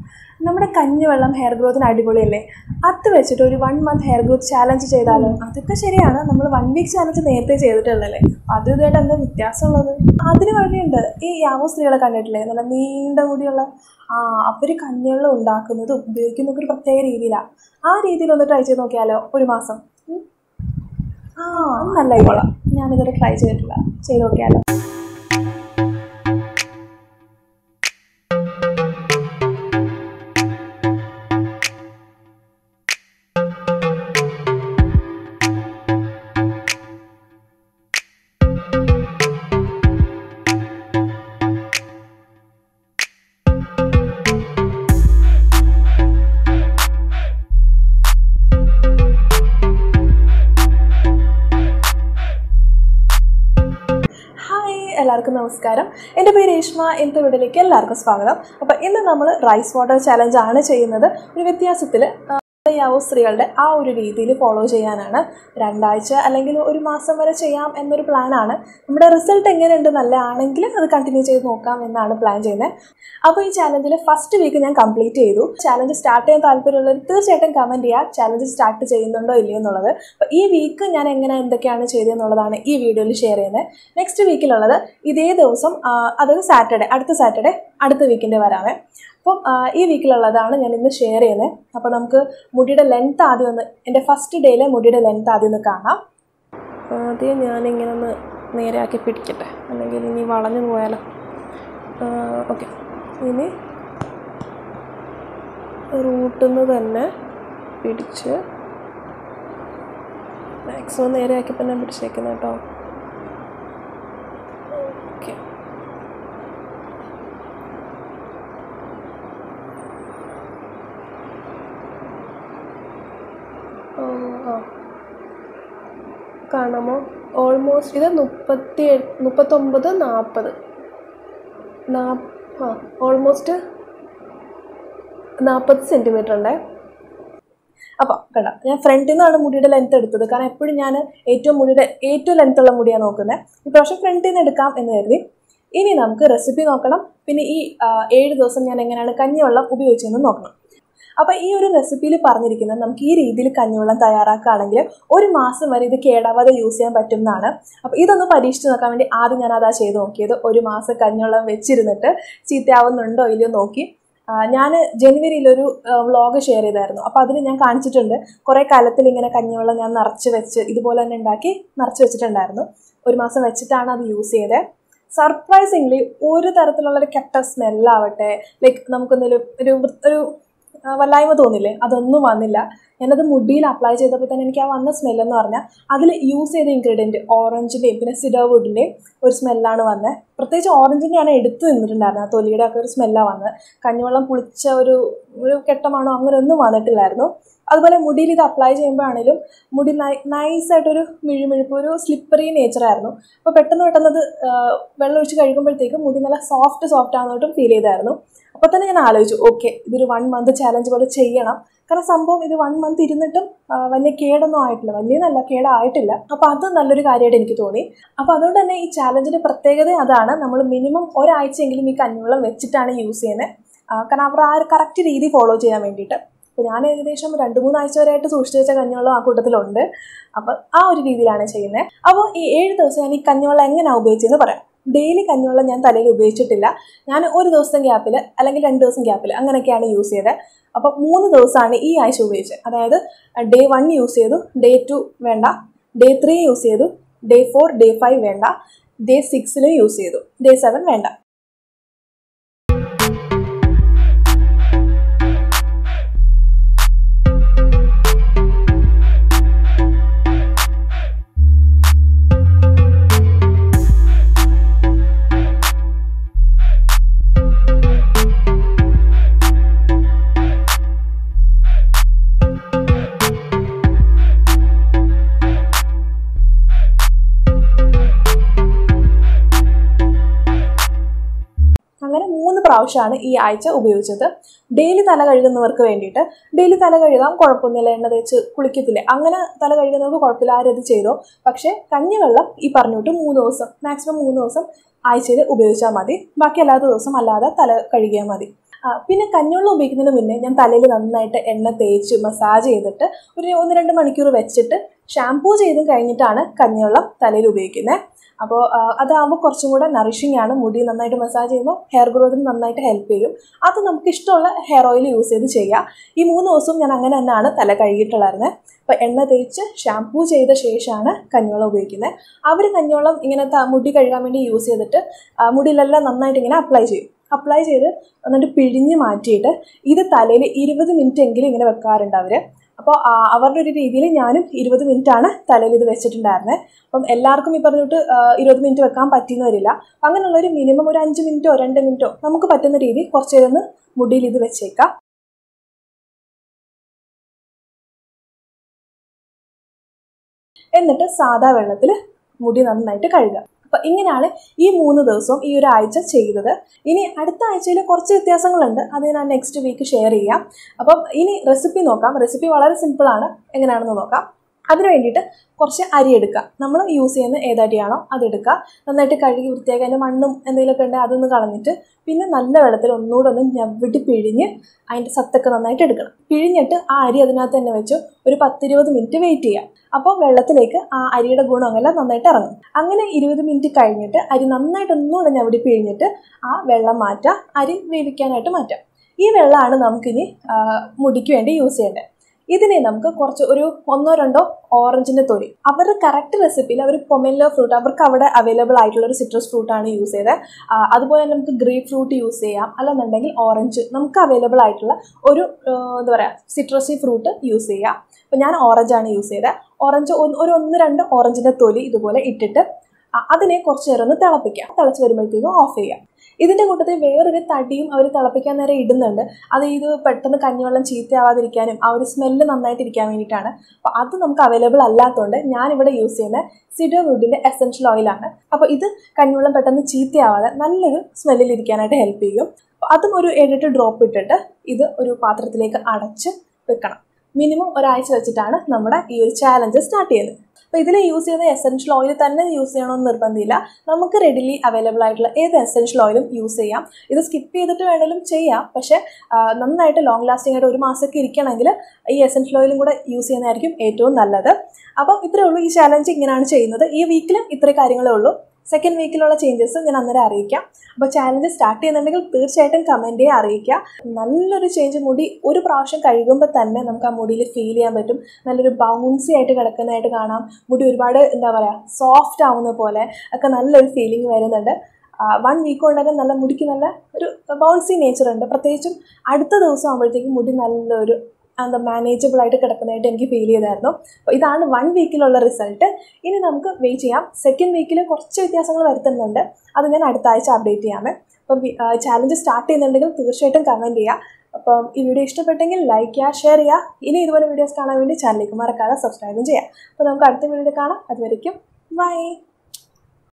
നമ്മുടെ കഞ്ഞിവെള്ളം ഹെയർ ഗ്രോത്തിന് അടിപൊളിയല്ലേ അത് വെച്ചിട്ട് ഒരു one month hair growth challenge ചെയ്താലോ അതൊക്കെ ശരിയാണ് നമ്മൾ വൺ വീക്ക് ചാലഞ്ച് നേരത്തെ ചെയ്തിട്ടുള്ളല്ലേ അത് ഇതായിട്ട് എന്താ വ്യത്യാസമുള്ളത് അതിന് വഴിയുണ്ട് ഈ യാവോ സ്ത്രീകളെ കണ്ടിട്ടില്ലേ നല്ല നീണ്ട മുടിയുള്ള ആ അവർ കഞ്ഞിവെള്ളം ഉണ്ടാക്കുന്നതും ഉപയോഗിക്കുന്നതൊക്കെ ഒരു പ്രത്യേക രീതിയിലാണ് ആ രീതിയിൽ ഒന്ന് ട്രൈ ചെയ്ത് നോക്കിയാലോ ഒരു മാസം ഉം? ആ അത് നല്ല ഐഡിയ ഞാനിതുവരെ ട്രൈ ചെയ്തിട്ടില്ല ചെയ്ത് നോക്കിയാലോ ഹായ് എല്ലാവർക്കും നമസ്കാരം എൻ്റെ പേര് രേഷ്മ എൻ്റെ വീട്ടിലേക്ക് എല്ലാവർക്കും സ്വാഗതം അപ്പോൾ ഇന്ന് നമ്മൾ റൈസ് വാട്ടർ ചാലഞ്ച് ആണ് ചെയ്യുന്നത് ഒരു വ്യത്യാസത്തിൽ യാവോ സ്ത്രീകളുടെ ആ ഒരു രീതിയിൽ ഫോളോ ചെയ്യാനാണ് രണ്ടാഴ്ച അല്ലെങ്കിൽ ഒരു മാസം വരെ ചെയ്യാം എന്നൊരു പ്ലാനാണ് നമ്മുടെ റിസൾട്ട് എങ്ങനെയുണ്ട് നല്ലതാണെങ്കിൽ അത് കണ്ടിന്യൂ ചെയ്ത് നോക്കാം എന്നാണ് പ്ലാൻ ചെയ്യുന്നത് അപ്പോൾ ഈ ചാലഞ്ചിൽ ഫസ്റ്റ് വീക്ക് ഞാൻ കംപ്ലീറ്റ് ചെയ്തു ചാലഞ്ച് സ്റ്റാർട്ട് ചെയ്യാൻ താല്പര്യമുള്ളവർ തീർച്ചയായിട്ടും കമൻറ്റ് ചെയ്യുക ചാലഞ്ച് സ്റ്റാർട്ട് ചെയ്യുന്നുണ്ടോ ഇല്ലയോ എന്നുള്ളത് അപ്പോൾ ഈ വീക്ക് ഞാൻ എങ്ങനെ എന്തൊക്കെയാണ് ചെയ്തതെന്നുള്ളതാണ് ഈ വീഡിയോയിൽ ഷെയർ ചെയ്യുന്നത് നെക്സ്റ്റ് വീക്കിലുള്ളത് ഇതേ ദിവസം ആ, അതായത് സാറ്റർഡേ അടുത്ത സാറ്റർഡേ അടുത്ത വീക്കിൻ്റെ വരാമേ അപ്പം ആ, ഈ വീക്കിലുള്ളതാണ് ഞാൻ ഇന്ന് ഷെയർ ചെയ്യുന്നത് അപ്പോൾ നമുക്ക് മുടിയുടെ ലെങ്ത് ആദ്യം ഒന്ന് എൻ്റെ ഫസ്റ്റ് ഡേയിലെ മുടിയുടെ ലെങ്ത് ആദ്യം ഒന്ന് കാണാം ആദ്യം ഞാനിങ്ങനെ ഒന്ന് നേരെയാക്കി പിടിക്കട്ടെ അല്ലെങ്കിൽ ഇനി വളഞ്ഞു പോയാലോ ഓക്കെ ഇനി റൂട്ടിൽ നിന്ന് തന്നെ പിടിച്ച് മാക്സിമം നേരെയാക്കിയപ്പോൾ ഞാൻ പിടിച്ചേക്കുന്നത് കേട്ടോ ഓക്കെ ആ കാണാമോ ഓൾമോസ്റ്റ് ഇത് മുപ്പത്തി എട്ട് മുപ്പത്തൊമ്പത് നാൽപ്പത് നാ ആ ഓൾമോസ്റ്റ് നാൽപ്പത് സെൻറ്റിമീറ്റർ ഉണ്ടേ അപ്പോൾ കണ്ട ഞാൻ ഫ്രണ്ടിൽ നിന്നാണ് മുടിയുടെ ലെങ്ത് എടുത്തത് കാരണം എപ്പോഴും ഞാൻ ഏറ്റവും മുടിയുടെ ഏറ്റവും ലെങ്ത് ഉള്ള മുടിയാണ് നോക്കുന്നത് ഇപ്രാവശ്യം ഫ്രണ്ടിൽ നിന്ന് എടുക്കാം എന്ന് കരുതി ഇനി നമുക്ക് റെസിപ്പി നോക്കണം പിന്നെ ഈ ആ, ഏഴ് ദിവസം ഞാൻ എങ്ങനെയാണ് കഞ്ഞിവെള്ളം ഉപയോഗിച്ചതെന്ന് നോക്കണം അപ്പോൾ ഈ ഒരു റെസിപ്പിയിൽ പറഞ്ഞിരിക്കുന്നത് നമുക്ക് ഈ രീതിയിൽ കഞ്ഞിവെള്ളം തയ്യാറാക്കുകയാണെങ്കിൽ ഒരു മാസം വരെ ഇത് കേടാവാതെ യൂസ് ചെയ്യാൻ പറ്റുന്നതാണ് അപ്പോൾ ഇതൊന്ന് പരീക്ഷിച്ച് നോക്കാൻ വേണ്ടി ആദ്യം ഞാൻ അതാ ചെയ്ത് നോക്കിയത് ഒരു മാസം കഞ്ഞിവെള്ളം വെച്ചിരുന്നിട്ട് ചീത്തയാവുന്നുണ്ടോ ഇല്ലയോ നോക്കി ഞാൻ ജനുവരിയിലൊരു വ്ളോഗ് ഷെയർ ചെയ്തായിരുന്നു അപ്പോൾ അതിൽ ഞാൻ കാണിച്ചിട്ടുണ്ട് കുറേ കാലത്തിൽ ഇങ്ങനെ കഞ്ഞിവെള്ളം ഞാൻ നിറച്ച് വെച്ച് ഇതുപോലെ തന്നെ ഉണ്ടാക്കി നിറച്ച് വെച്ചിട്ടുണ്ടായിരുന്നു ഒരു മാസം വെച്ചിട്ടാണ് അത് യൂസ് ചെയ്തത് സർപ്രൈസിംഗ്ലി ഒരു തരത്തിലുള്ള ഒരു കെട്ട സ്മെല്ലാവട്ടെ ലൈക്ക് നമുക്കെന്തെങ്കിലും ഒരു വൃ- ഒരു ആ, വല്ലായ്മ തോന്നില്ലേ അതൊന്നും വന്നില്ല ഞാനത് മുടിയിൽ അപ്ലൈ ചെയ്തപ്പോൾ തന്നെ എനിക്ക് ആ വന്ന സ്മെല്ലെന്ന് പറഞ്ഞാൽ അതിൽ യൂസ് ചെയ്ത ഇൻഗ്രീഡിയൻറ്റ് ഓറഞ്ചിൻ്റെയും പിന്നെ സിഡോവുഡിൻ്റെയും ഒരു സ്മെല്ലാണ് വന്നത് പ്രത്യേകിച്ച് ഓറഞ്ചിൻ്റെയാണ് എടുത്ത് നിന്നിട്ടുണ്ടായിരുന്നത് ആ തൊലിയുടെ ഒക്കെ ഒരു സ്മെല്ലാണ് വന്നത് കഞ്ഞിവെള്ളം പുളിച്ച ഒരു ഒരു കെട്ടമാണോ അങ്ങനെ ഒന്നും വന്നിട്ടില്ലായിരുന്നു അതുപോലെ മുടിയിൽ ഇത് അപ്ലൈ ചെയ്യുമ്പോഴാണേലും മുടി നൈസായിട്ടൊരു മിഴുമിഴുപ്പ് ഒരു സ്ലിപ്പറി നേച്ചറായിരുന്നു അപ്പോൾ പെട്ടെന്ന് പെട്ടെന്ന് അത് ആ, വെള്ളം ഒഴിച്ച് കഴിയുമ്പോഴത്തേക്കും മുടി നല്ല സോഫ്റ്റ് സോഫ്റ്റ് ആണെന്നോട്ടും ഫീൽ ചെയ്തായിരുന്നു അപ്പോൾ തന്നെ ഞാൻ ആലോചിച്ചു ഓക്കെ ഇതൊരു വൺ മന്ത് ചാലഞ്ച് പോലെ ചെയ്യണം കാരണം സംഭവം ഇത് വൺ മന്ത് ഇരുന്നിട്ടും ആ, വലിയ കേടൊന്നും ആയിട്ടില്ല വലിയ നല്ല കേടായിട്ടില്ല അപ്പോൾ അത് നല്ലൊരു കാര്യമായിട്ട് എനിക്ക് തോന്നി അപ്പോൾ അതുകൊണ്ട് തന്നെ ഈ ചാലഞ്ചിൻ്റെ പ്രത്യേകത അതാണ് നമ്മൾ മിനിമം ഒരാഴ്ചയെങ്കിലും ഈ കഞ്ഞിവെള്ളം വെച്ചിട്ടാണ് യൂസ് ചെയ്യുന്നത് കാരണം അവർ ആ ഒരു കറക്റ്റ് രീതി ഫോളോ ചെയ്യാൻ വേണ്ടിയിട്ട് അപ്പോൾ ഞാൻ ഏകദേശം രണ്ട് മൂന്നാഴ്ച വരെയായിട്ട് സൂക്ഷിച്ച് വെച്ച കഞ്ഞിവെള്ളം ആ കൂട്ടത്തിലുണ്ട് അപ്പോൾ ആ ഒരു രീതിയിലാണ് ചെയ്യുന്നത് അപ്പോൾ ഈ ഏഴ് ദിവസം ഞാൻ ഈ കഞ്ഞിവെള്ളം എങ്ങനെയാണ് ഉപയോഗിച്ചതെന്ന് പറയാം ഡെയിലി കഞ്ഞിവെള്ളം ഞാൻ തലയിൽ ഉപയോഗിച്ചിട്ടില്ല ഞാൻ ഒരു ദിവസം ഗ്യാപ്പിൽ അല്ലെങ്കിൽ രണ്ട് ദിവസം ഗ്യാപ്പിൽ അങ്ങനെയൊക്കെയാണ് യൂസ് ചെയ്തത് അപ്പോൾ മൂന്ന് ദിവസമാണ് ഈ ആഴ്ച ഉപയോഗിച്ചത് അതായത് ഡേ വൺ യൂസ് ചെയ്തു ഡേ ടു വേണ്ട ഡേ ത്രീ യൂസ് ചെയ്തു ഡേ ഫോർ ഡേ ഫൈവ് വേണ്ട ഡേ സിക്സിലും യൂസ് ചെയ്തു ഡേ സെവൻ വേണ്ട അങ്ങനെ മൂന്ന് പ്രാവശ്യമാണ് ഈ ആഴ്ച ഉപയോഗിച്ചത് ഡെയിലി തല കഴുകുന്നവർക്ക് വേണ്ടിയിട്ട് ഡെയിലി തല കഴുകാം കുഴപ്പമൊന്നുമില്ല എണ്ണ തേച്ച് കുളിക്കത്തില്ലേ അങ്ങനെ തല കഴുകുന്നവർക്ക് കുഴപ്പമില്ല ആരും അത് ചെയ്തോ പക്ഷേ കഞ്ഞിവെള്ളം ഈ പറഞ്ഞിട്ട് മൂന്ന് ദിവസം മാക്സിമം മൂന്ന് ദിവസം ആഴ്ചയിൽ ഉപയോഗിച്ചാൽ മതി ബാക്കി അല്ലാത്ത ദിവസം അല്ലാതെ തല കഴുകിയാൽ മതി ആ, പിന്നെ കഞ്ഞിവെള്ളം ഉപയോഗിക്കുന്നതിന് മുന്നേ ഞാൻ തലയിൽ നന്നായിട്ട് എണ്ണ തേച്ച് മസാജ് ചെയ്തിട്ട് ഒരു ഒന്ന് രണ്ട് മണിക്കൂർ വെച്ചിട്ട് ഷാംപൂ ചെയ്തും കഴിഞ്ഞിട്ടാണ് കഞ്ഞിവെള്ളം തലയിൽ ഉപയോഗിക്കുന്നത് അപ്പോൾ അതാകുമ്പോൾ കുറച്ചും കൂടെ നറിഷിംഗ് ആണ് മുടി നന്നായിട്ട് മസാജ് ചെയ്യുമ്പോൾ ഹെയർ ഗ്രോത്തിന് നന്നായിട്ട് ഹെൽപ്പ് ചെയ്യും അത് നമുക്ക് ഇഷ്ടമുള്ള ഹെയർ ഓയിൽ യൂസ് ചെയ്ത് ചെയ്യാം ഈ മൂന്ന് ദിവസവും ഞാൻ അങ്ങനെ തന്നെയാണ് തല കഴുകിയിട്ടുണ്ടായിരുന്നത് അപ്പോൾ എണ്ണ തേച്ച് ഷാംപൂ ചെയ്ത ശേഷമാണ് കഞ്ഞിവെള്ളം ഉപയോഗിക്കുന്നത് അവർ കഞ്ഞിവെള്ളം ഇങ്ങനെ ത- മുടി കഴുകാൻ വേണ്ടി യൂസ് ചെയ്തിട്ട് ആ, മുടിയിലെല്ലാം നന്നായിട്ട് ഇങ്ങനെ അപ്ലൈ ചെയ്യും അപ്ലൈ ചെയ്ത് എന്നിട്ട് പിഴിഞ്ഞ് മാറ്റിയിട്ട് ഇത് തലയിൽ ഇരുപത് മിനിറ്റ് എങ്കിലും ഇങ്ങനെ വെക്കാറുണ്ട് അവർ അപ്പോൾ അവരുടെ ഒരു രീതിയിൽ ഞാനും ഇരുപത് മിനിറ്റ് ആണ് തലയിൽ ഇത് വെച്ചിട്ടുണ്ടായിരുന്നത് അപ്പം എല്ലാവർക്കും ഈ പറഞ്ഞിട്ട് ഇരുപത് മിനിറ്റ് വെക്കാൻ പറ്റിയെന്ന് വരില്ല അപ്പം അങ്ങനെയുള്ള ഒരു മിനിമം ഒരു അഞ്ച് മിനിറ്റോ രണ്ട് മിനിറ്റോ നമുക്ക് പറ്റുന്ന രീതി കുറച്ച് നേരം ഒന്ന് മുടിയിൽ ഇത് വെച്ചേക്കാം എന്നിട്ട് സാദാ വെള്ളത്തിൽ മുടി നന്നായിട്ട് കഴുകുക അപ്പം ഇങ്ങനെയാണ് ഈ മൂന്ന് ദിവസവും ഈ ഒരു ആഴ്ച ചെയ്തത് ഇനി അടുത്ത ആഴ്ചയിൽ കുറച്ച് വ്യത്യാസങ്ങളുണ്ട് അത് ഞാൻ നെക്സ്റ്റ് വീക്ക് ഷെയർ ചെയ്യാം അപ്പം ഇനി റെസിപ്പി നോക്കാം റെസിപ്പി വളരെ സിമ്പിളാണ് എങ്ങനെയാണെന്ന് നോക്കാം അതിന് വേണ്ടിയിട്ട് കുറച്ച് അരി എടുക്കുക നമ്മൾ യൂസ് ചെയ്യുന്ന ഏതരിയാണോ അതെടുക്കുക നന്നായിട്ട് കഴുകി വൃത്തിയാക്കി അതിൻ്റെ മണ്ണും എന്തെങ്കിലുമൊക്കെ ഉണ്ടെങ്കിൽ അതൊന്ന് കളഞ്ഞിട്ട് പിന്നെ നല്ല വെള്ളത്തിൽ ഒന്നുകൂടെ ഒന്ന് ഞവിട്ടി പിഴിഞ്ഞ് അതിൻ്റെ സത്തൊക്കെ നന്നായിട്ട് എടുക്കണം പിഴിഞ്ഞിട്ട് ആ അരി അതിനകത്ത് തന്നെ വെച്ച് ഒരു പത്തിരുപത് മിനിറ്റ് വെയിറ്റ് ചെയ്യാം അപ്പോൾ വെള്ളത്തിലേക്ക് ആ അരിയുടെ ഗുണമെല്ലാം നന്നായിട്ട് ഇറങ്ങും അങ്ങനെ ഇരുപത് മിനിറ്റ് കഴിഞ്ഞിട്ട് അരി നന്നായിട്ട് ഒന്നുകൂടെ ഞവിടി പിഴിഞ്ഞിട്ട് ആ വെള്ളം മാറ്റാം അരി വേവിക്കാനായിട്ട് മാറ്റാം ഈ വെള്ളമാണ് നമുക്കിനി ആ, മുടിക്ക് വേണ്ടി യൂസ് ചെയ്യേണ്ടത് ഇതിനെ നമുക്ക് കുറച്ച് ഒരു ഒന്നോ രണ്ടോ ഓറഞ്ചിന്റെ തൊലി അവരുടെ കറക്റ്റ് റെസിപ്പിയിൽ അവർ പൊമെല്ലോ ഫ്രൂട്ട് അവർക്ക് അവിടെ അവൈലബിൾ ആയിട്ടുള്ള ഒരു സിട്രസ് ഫ്രൂട്ടാണ് യൂസ് ചെയ്തത് ആ, അതുപോലെ തന്നെ നമുക്ക് ഗ്രേപ്പ് ഫ്രൂട്ട് യൂസ് ചെയ്യാം അല്ലെന്നുണ്ടെങ്കിൽ ഓറഞ്ച് നമുക്ക് അവൈലബിൾ ആയിട്ടുള്ള ഒരു ആ, എന്താ പറയുക സിട്രസി ഫ്രൂട്ട് യൂസ് ചെയ്യാം അപ്പോൾ ഞാൻ ഓറഞ്ചാണ് യൂസ് ചെയ്തത് ഓറഞ്ച് ഒന്ന് ഒരു ഒന്ന് രണ്ട് ഓറഞ്ചിന്റെ തൊലി ഇതുപോലെ ഇട്ടിട്ട് ആ, അതിനെ കുറച്ച് നേരം ഒന്ന് തിളപ്പിക്കാം തിളച്ച് വരുമ്പോഴത്തേക്കും ഓഫ് ചെയ്യാം ഇതിൻ്റെ കൂട്ടത്തിൽ വേറൊരു തടിയും അവർ തിളപ്പിക്കാൻ നേരം ഇടുന്നുണ്ട് അത് ഇത് പെട്ടെന്ന് കഞ്ഞിവെള്ളം ചീത്തയാവാതിരിക്കാനും ആ ഒരു സ്മെല്ല് നന്നായിട്ട് ഇരിക്കാൻ വേണ്ടിയിട്ടാണ് അപ്പോൾ അത് നമുക്ക് അവൈലബിൾ അല്ലാത്തതുകൊണ്ട് ഞാനിവിടെ യൂസ് ചെയ്യുന്ന സിഡോ വുഡിൻ്റെ എസെൻഷ്യൽ ഓയിലാണ് അപ്പോൾ ഇത് കഞ്ഞിവെള്ളം പെട്ടെന്ന് ചീത്തയാവാതെ നല്ലൊരു സ്മെല്ലിൽ ഇരിക്കാനായിട്ട് ഹെൽപ്പ് ചെയ്യും അപ്പോൾ അതും ഒരു ഏഴെട്ട് ഡ്രോപ്പ് ഇട്ടിട്ട് ഇത് ഒരു പാത്രത്തിലേക്ക് അടച്ച് വെക്കണം മിനിമം ഒരാഴ്ച വെച്ചിട്ടാണ് നമ്മുടെ ഈ ഒരു ചാലഞ്ച് സ്റ്റാർട്ട് ചെയ്യുന്നത് അപ്പോൾ ഇതിൽ യൂസ് ചെയ്യുന്ന എസെൻഷ്യൽ ഓയിൽ തന്നെ യൂസ് ചെയ്യണമെന്ന് നിർബന്ധമില്ല നമുക്ക് റെഡിലി അവൈലബിൾ ആയിട്ടുള്ള ഏത് എസെൻഷ്യൽ ഓയിലും യൂസ് ചെയ്യാം ഇത് സ്കിപ്പ് ചെയ്തിട്ട് വേണമെങ്കിലും ചെയ്യാം പക്ഷേ ആ, നന്നായിട്ട് ലോങ് ലാസ്റ്റിംഗ് ആയിട്ട് ഒരു മാസമൊക്കെ ഇരിക്കണമെങ്കിൽ ഈ എസെൻഷ്യൽ ഓയിലും കൂടെ യൂസ് ചെയ്യുന്നതായിരിക്കും ഏറ്റവും നല്ലത് അപ്പം ഇത്രയേ ഉള്ളൂ ഈ ചാലഞ്ച് ഇങ്ങനെയാണ് ചെയ്യുന്നത് ഈ വീക്കിലും ഇത്രയും കാര്യങ്ങളേ ഉള്ളൂ സെക്കൻഡ് വീക്കിലുള്ള ചേഞ്ചസ് ഞാൻ അന്നേരം അറിയിക്കാം അപ്പോൾ ചാലഞ്ച് സ്റ്റാർട്ട് ചെയ്യുന്നുണ്ടെങ്കിൽ തീർച്ചയായിട്ടും കമൻറ്റ് ചെയ്യുക അറിയിക്കുക നല്ലൊരു ചേഞ്ച് മുടി ഒരു പ്രാവശ്യം കഴുകുമ്പോൾ തന്നെ നമുക്ക് ആ മുടിയിൽ ഫീൽ ചെയ്യാൻ പറ്റും നല്ലൊരു ബൗൺസി ആയിട്ട് കിടക്കുന്നതായിട്ട് കാണാം മുടി ഒരുപാട് എന്താ പറയുക സോഫ്റ്റ് ആവുന്ന പോലെ ഒക്കെ നല്ലൊരു ഫീലിംഗ് വരുന്നുണ്ട് വൺ വീക്ക് കൊണ്ട് തന്നെ നല്ല മുടിക്ക് നല്ല ഒരു ബൗൺസി നേച്ചർ ഉണ്ട് പ്രത്യേകിച്ചും അടുത്ത ദിവസം ആകുമ്പോഴത്തേക്കും മുടി നല്ലൊരു എന്താ മാനേജബിൾ ആയിട്ട് കിടക്കുന്നതായിട്ട് എനിക്ക് ഫീൽ ചെയ്തായിരുന്നു അപ്പോൾ ഇതാണ് വൺ വീക്കിലുള്ള റിസൾട്ട് ഇനി നമുക്ക് വെയിറ്റ് ചെയ്യാം സെക്കൻഡ് വീക്കിൽ കുറച്ച് വ്യത്യാസങ്ങൾ വരുത്തുന്നുണ്ട് അത് ഞാൻ അടുത്ത ആഴ്ച അപ്ഡേറ്റ് ചെയ്യാമേ അപ്പം ചാലഞ്ച് സ്റ്റാർട്ട് ചെയ്യുന്നുണ്ടെങ്കിൽ തീർച്ചയായിട്ടും കമൻറ്റ് ചെയ്യുക അപ്പം ഈ വീഡിയോ ഇഷ്ടപ്പെട്ടെങ്കിൽ ലൈക്ക് ചെയ്യുക ഷെയർ ചെയ്യുക ഇനി ഇതുപോലെ വീഡിയോസ് കാണാൻ വേണ്ടി ചാനലിലേക്ക് മറക്കാതെ സബ്സ്ക്രൈബും ചെയ്യുക അപ്പോൾ നമുക്ക് അടുത്ത വീഡിയോ കാണാം അതുവരയ്ക്കും ബൈ